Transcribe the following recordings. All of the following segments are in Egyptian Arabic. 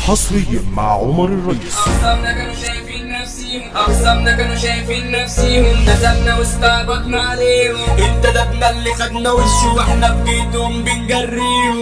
حصريا مع عمر الرئيس أقسامنا كانوا شايفين نفسيهم أقسامنا كانوا شايفين نفسيهم نزلنا واستعبطنا عليهم انتدبنا اللي خدنا وش واحنا بجيتهم بنجريهم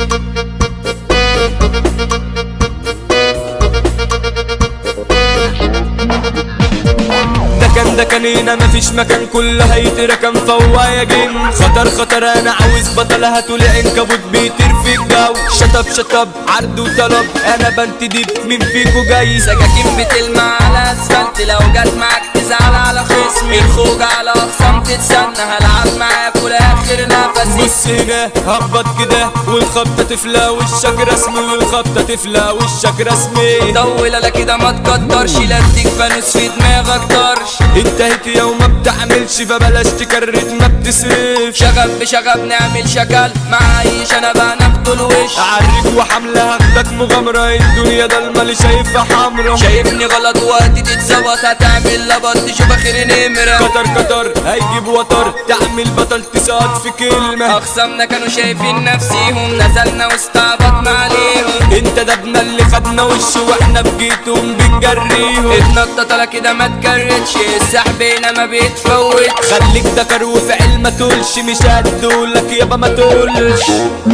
ده كان ده كان هنا مفيش مكان كله هيتركن فوايا جن خطر خطر انا عاوز بطل هاتولي عنكبوت بيطير في الجو شطب شطب عرض وطلب انا بنتدي مين فيكو جاي سكاكين بتلمع على اسفلت لو جت معاك تزعل على خصمي الخوج على اقسام تتسنى هلعب معاك ولاخر نفسي بص هنا هبط كده والخبطة تفلى وشك رسمي والخبطة تفلى وشك رسمي طول على كده ما تقدرش لا اديك فانوس في دماغك طرش انتهت يوم ما بتعملش فبلاش تكرر ما بتصرفش شغب بشغب نعمل شكل معايش انا بقى ناخده الوش عريك وحملة هاخدك مغامرة الدنيا ضلمة اللي شايفها حمرا شايفني غلط وقت تتظبط هتعمل لبط تشوف اخر نمرة قطر قطر هيجيب وتر تعمل بطل تسقط في كلمة اخصامنا كانوا شايفين نفسيهم نزلنا واستعبطنا عليهم انت دبنا اللي خدنا وش واحنا بجيتهم بنجريهم اتنطط على كده ما تكرتش السحب هنا ما بيتفوت خليك ذكر وفي علم ما تقولش مش هدولك يابا ما تقولش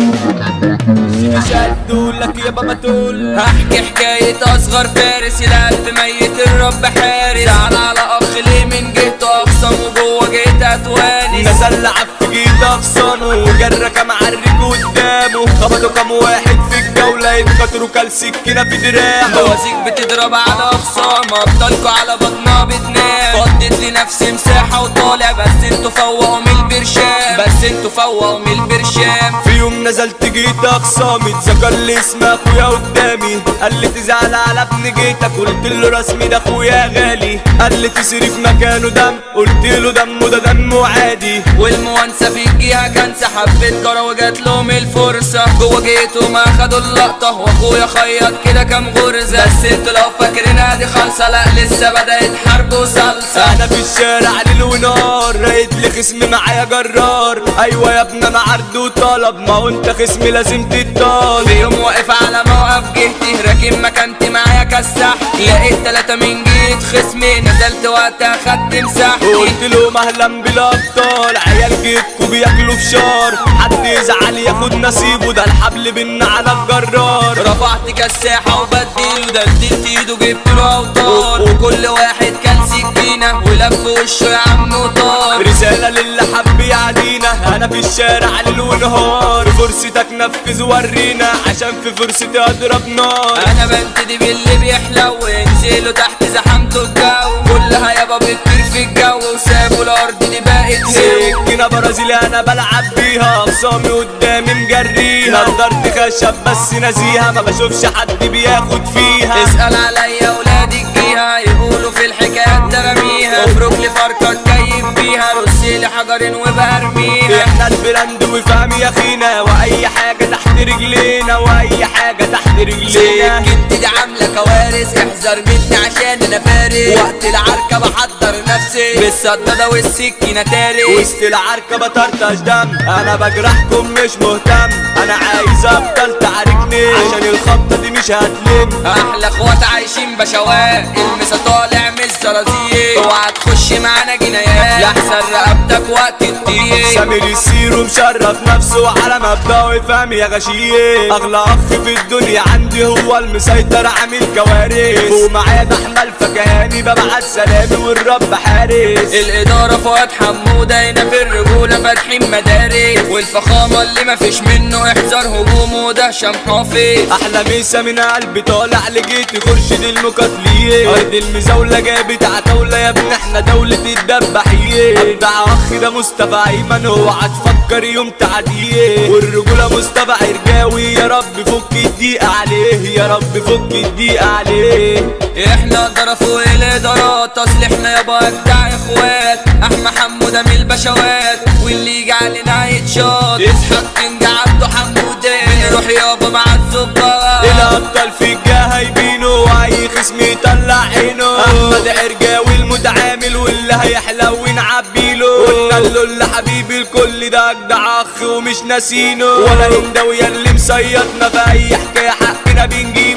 مش هدولك يابا ما تقولش هحكي حكاية أصغر فارس القلب ميت الرب حارس زعل على أخ ليه من جهته أقسم وجوه جيت أتوانس نزل لعب في جيت اغصانه وجرى كام عرك قدامه خبطوا كام واحد في الجولة يتكتروا كل سكينة في دراعه بوازيك بتضرب على أخصام أبطالكوا على بطنها بتنام فضت لنفسي مساحة وطالع بس انتوا فوقوا من البرشام بس انتوا فوقوا من البرشام في يوم نزلت جيت اخصامي اتذكر لي اسم اخويا قدامي قال لي تزعل على ابن جيتك قلت له رسمي ده اخويا غالي قال لي تصرف مكانه دم قلت له دمه ده دمه عادي والموانسة في الجهة كان حبة كرة وجات لهم الفرصة جوه جيتهم اخدوا اللقطة واخويا خيط كده كام غرزة بس انتوا لو فاكرينها دي خالصة لا لسه بدأت حرب وصلصة انا في الشارع ليل ونار رايد لي خصمي معايا جرار ايوه يا ابني انا عرض وطلب ما هو انت خصمي لازم تتطال في يوم واقف على موقف جهتي راكن مكانتي معايا كسح لقيت تلاتة من جيت خصمي نزلت وقتها خدت مساحتي قلت له مهلا بالابطال عيال جيتكوا بياكلوا فشار حد يزعل ياخد نصيبه ده الحبل بينا على الجرار رفعت كساحة وبديله دلدلت ايده جبت له اوتار وكل واحد كان سكينة ولف وشه يا عم وطار رسالة للي حب يعدينا انا في الشارع ليل ونهار فرصتك نفذ ورينا عشان في فرصتي اضرب نار انا بنتدي باللي بيحلو انزلوا تحت زحمته الجو كلها يابا بتطير في الجو وسابوا الارض دي بقت هو سكينة برازيلي انا بلعب بيها اقسامي قدامي مجريها نضرت خشب بس نزيها ما بشوفش حد بياخد فيها اسأل عليا ولاد الجيهة يقولوا في الحكايات ترميها افرك لي فرقة تكيف بيها رصيلي حجر وبرميها احنا البراند وفهم يا خينا واي حاجة تحت رجلينا واي حاجة تحت رجلينا سكنتي دي عاملة كوارث احذر مني عشان انا فارس وقت العركة بحضر نفسي بالصدادة والسكينة تارس وسط العركة بطرطش دم انا بجرحكم مش مهتم انا عايز ابطل تعاركني عشان الخبطة دي مش هتلم احلى اخوات عايشين بشوات المسا طالع من الزرازير اوعى تخش معانا جنايات لحسن رقبتك وقت الضيق سامر السير ومشرف نفسه على مبدأه يفهم يا غشيم اغلى اخ في الدنيا عندي هو المسيطر عامل كوارث ومعايا ده احمد فكهاني ببعت سلامي والرب حارس الإدارة فؤاد حمودة هنا في الرجولة فاتحين مدارس والفخامة اللي مفيش منه احذر هجومه ده هشام حافظ احلى ميسة من قلبي طالع لجيتي خرشد المقاتلين ارض المزاولة جابت عتاولة يا ابن احنا دولة الدباحين ابدع اخ ده مصطفى ايمن اوعى تفكر يوم تعديه والرجولة مصطفى عرجاوي يا رب فك الضيق عليه يا رب فك الضيق عليه احنا ضرفوا الادارات اصل احنا يابا اجدع اخوات احمى حمودة من البشوات واللي يجي علينا يتشاط اسحاق كينج عبده حمودة بنروح يابا مع الظباط الابطال في الجهه يبينوا واي خصم يطلع عينه احمد عرجاوي المتعامل واللي هيحلو ونعبيله قلنا له اللي حبيبي الكل ده اجدع اخ ومش ناسينه ولا هنداوي اللي مصيطنا في اي حكايه حقنا بنجيبه ابطال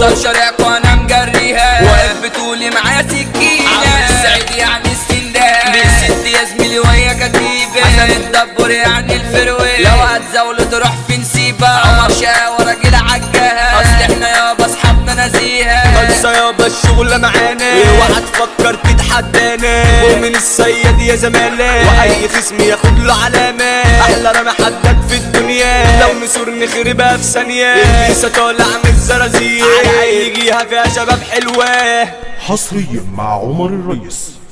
اختار شارعك وانا مجريها واقف بتقولي معايا سكينة عمرو السعيد يعني السندان بالست يا زميلي وهي كتيبة حسن الدبور يعني الفروي لو هتزاوله تروح في نسيبة عمر شقاوة راجل عجاها اصل احنا يابا اصحابنا نزيهة خلصة يابا الشغل معانا اوعى تفكر تتحدانا مؤمن الصياد يا زمالة واي خصم ياخد له علامة احلى رمى حداد في الدنيا لو نسور نخربها في ثانية الكيسة طالع من الزرازير على اي جهة فيها شباب حلوة حصريا مع عمر الريس